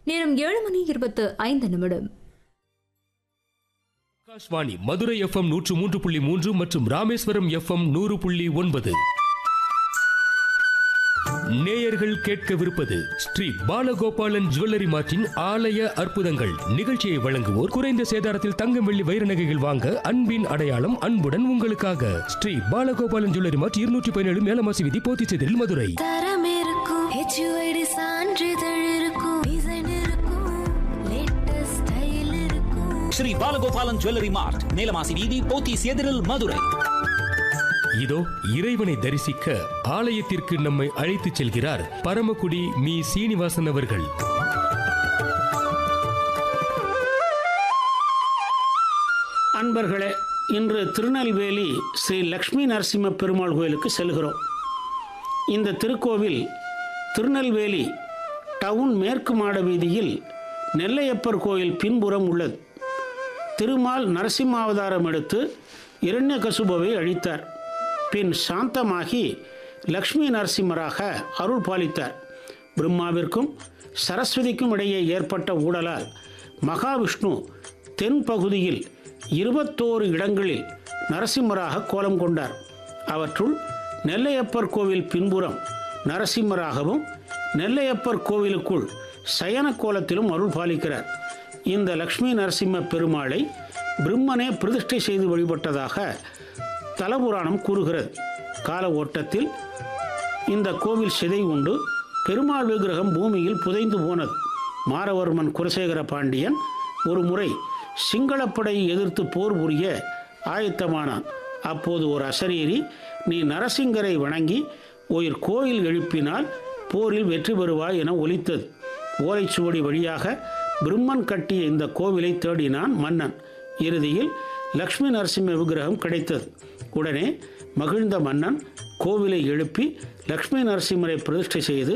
நேரம் ஏழு மணி இருபத்து ஐந்து நிமிடம் ஆகாஷ்வாணி மதுரை எஃப்எம் நூற்று மூன்று புள்ளி மூன்று மற்றும் ராமேஸ்வரம் எஃப்எம் நூறு புள்ளி ஒன்பது நேயர்கள் கேட்கவிருப்பது ஸ்ரீ பாலகோபாலன் ஜுவல்லரி மார்ட்டின் ஆலய அற்புதங்கள் நிகழ்ச்சியை வழங்குவோர் குறைந்த சேதாரத்தில் தங்கம் வெள்ளி வைர நகைகள் வாங்க அன்பின் அடையாளம் அன்புடன் உங்களுக்காக ஸ்ரீ பாலகோபாலன் ஜுவல்லரி மார்ட் இருநூற்றி பதினேழு மேலமாசி விதி போத்திச்செதில் மதுரை தரம் இருக்கும் ஹெச்யூஐடி சான்றிதழ் இருக்கும் டிசைன் இருக்கும் லேட்டஸ்ட் ஸ்டைல் இருக்கும் ஸ்ரீ பாலகோபாலன் ஜுவல்லரி மார்ட் நீலமாசி வீதி போத்தீஸ் எதிரில் மதுரை இதோ இறைவனை தரிசிக்க ஆலயத்திற்கு நம்மை அழைத்துச் செல்கிறார் பரமக்குடி மீ சீனிவாசன் அவர்கள் அன்பர்களே இன்று திருநெல்வேலி ஸ்ரீ லக்ஷ்மி நரசிம்ம பெருமாள் கோயிலுக்கு செல்கிறோம் இந்த திருக்கோவில் திருநெல்வேலி டவுன் மேற்கு மாட வீதியில் நெல்லையப்பர் கோயில் பின்புறம் உள்ளது திருமால் நரசிம்மாவதாரம் எடுத்து இரண்யகசுபவை அழித்தார் பின் சாந்தமாகி லக்ஷ்மி நரசிம்மராக அருள் பாலித்தார் பிரம்மாவிற்கும் சரஸ்வதிக்கும் இடையே ஏற்பட்ட ஊடலால் மகாவிஷ்ணு தென் பகுதியில் இருபத்தோரு இடங்களில் நரசிம்மராக கோலம் கொண்டார் அவற்றுள் நெல்லையப்பர் கோவில் பின்புறம் நரசிம்மராகவும் நெல்லையப்பர் கோவிலுக்குள் சயன கோலத்திலும் அருள் பாலிக்கிறார் இந்த லக்ஷ்மி நரசிம்ம பெருமாளை பிரம்மனே பிரதிஷ்டை செய்து வழிபட்டதாக தலபுராணம் கூறுகிறது கால ஓட்டத்தில் இந்த கோவில் சிதை உண்டு பெருமாள் விக்கிரகம் பூமியில் புதைந்து போனது மாரவர்மன் குலசேகர பாண்டியன் ஒரு முறை சிங்களப்படையை எதிர்த்து போர் புரிய ஆயத்தமானான் அப்போது ஒரு அசரீரி நீ நரசிங்கரை வணங்கி ஒரு கோயில் எழுப்பினால் போரில் வெற்றி பெறுவாய் என ஒலித்தது ஓலைச்சுவடி வழியாக பிரம்மன் கட்டிய இந்த கோவிலை தேடினான் மன்னன் இறுதியில் லக்ஷ்மி நரசிம்ம விக்கிரகம் கிடைத்தது உடனே மகிழ்ந்த மன்னன் கோவிலை எழுப்பி லக்ஷ்மி நரசிம்மரை பிரதிஷ்டை செய்து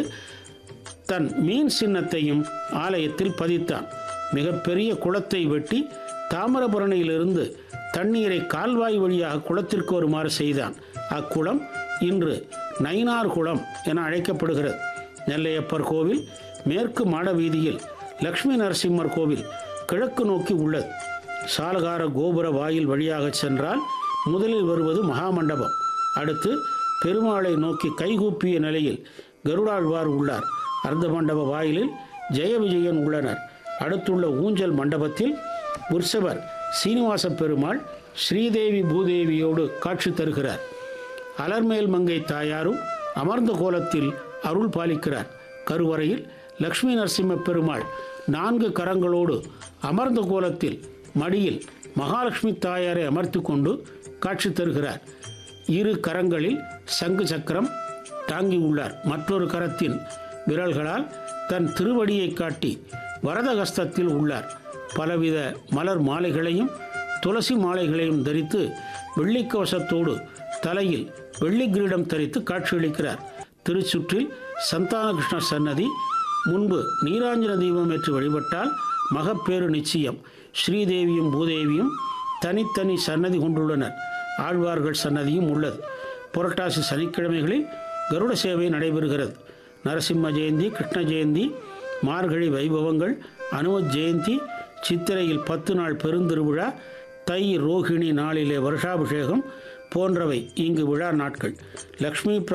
தன் மீன் சின்னத்தையும் ஆலயத்தில் பதித்தான் மிகப்பெரிய குளத்தை வெட்டி தாமிரபரணியிலிருந்து தண்ணீரை கால்வாய் வழியாக குளத்திற்கு வருமாறு செய்தான் அக்குளம் இன்று நயினார் குளம் என அழைக்கப்படுகிறது நெல்லையப்பர் கோவில் மேற்கு மாட வீதியில் லக்ஷ்மி நரசிம்மர் கோவில் கிழக்கு நோக்கி உள்ளது சாலகார கோபுர வாயில் வழியாக சென்றால் முதலில் வருவது மகாமண்டபம் அடுத்து பெருமாளை நோக்கி கைகூப்பிய நிலையில் கருடாழ்வார் உள்ளார் அர்த்த மண்டப வாயிலில் ஜெய விஜயன் உள்ளனர் அடுத்துள்ள ஊஞ்சல் மண்டபத்தில் உற்சவர் சீனிவாச பெருமாள் ஸ்ரீதேவி பூதேவியோடு காட்சி தருகிறார் அலர்மேல் மங்கை தாயாரும் அமர்ந்த கோலத்தில் அருள் பாலிக்கிறார் கருவறையில் லக்ஷ்மி நரசிம்ம பெருமாள் நான்கு கரங்களோடு அமர்ந்த கோலத்தில் மடியில் மகாலட்சுமி தாயாரை அமர்த்தி கொண்டு காட்சி தருகிறார் இரு கரங்களில் சங்கு சக்கரம் தாங்கி உள்ளார் மற்றொரு கரத்தின் விரல்களால் தன் திருவடியை காட்டி வரதகஸ்தத்தில் உள்ளார் பலவித மலர் மாலைகளையும் துளசி மாலைகளையும் தரித்து வெள்ளிக்கவசத்தோடு தலையில் வெள்ளி கிரீடம் தரித்து காட்சியளிக்கிறார் திருச்சுற்றில் சந்தானகிருஷ்ணர் சன்னதி முன்பு நீராஞ்சன தீபம் ஏற்றி வழிபட்டால் மகப்பேறு நிச்சயம் ஸ்ரீதேவியும் பூதேவியும் தனித்தனி சன்னதி கொண்டுள்ளனர் ஆழ்வார்கள் சன்னதியும் உள்ளது புரட்டாசி சனிக்கிழமைகளில் கருட சேவை நடைபெறுகிறது நரசிம்ம ஜெயந்தி கிருஷ்ண ஜெயந்தி மார்கழி வைபவங்கள் அனும ஜெயந்தி சித்திரையில் பத்து நாள் பெருந்திருவிழா தை ரோகிணி நாளிலே வருஷாபிஷேகம் போன்றவை இங்கு விழா நாட்கள் லக்ஷ்மி